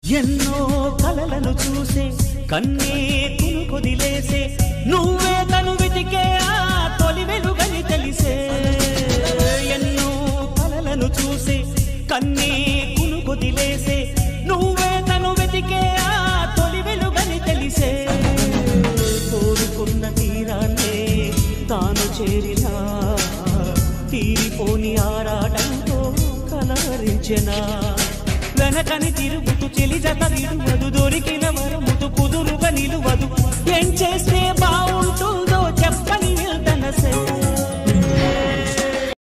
ఎన్నో కలలను చూసే కన్నే కును కొదిలేసే నువ్వే తను వెతికే ఆ తొలి వెలుగని తెలిసే ఎన్నో కలలను చూసే కన్నే కును కొదిలేసే నువ్వే తను వెతికే ఆ తొలి వెలుగని తెలిసే కోరుకున్న తీరాన్నే తాను చేరినా తీరిపోని ఆరాటంతో కలవరించెనా వెనకని తిరుగుతూ చెలి జత విడువదు దొరికిన వరముతు కుదురుగా నిలువదు ఏం చేస్తే బాగుంటుందో చెప్పని వెళ్తనసే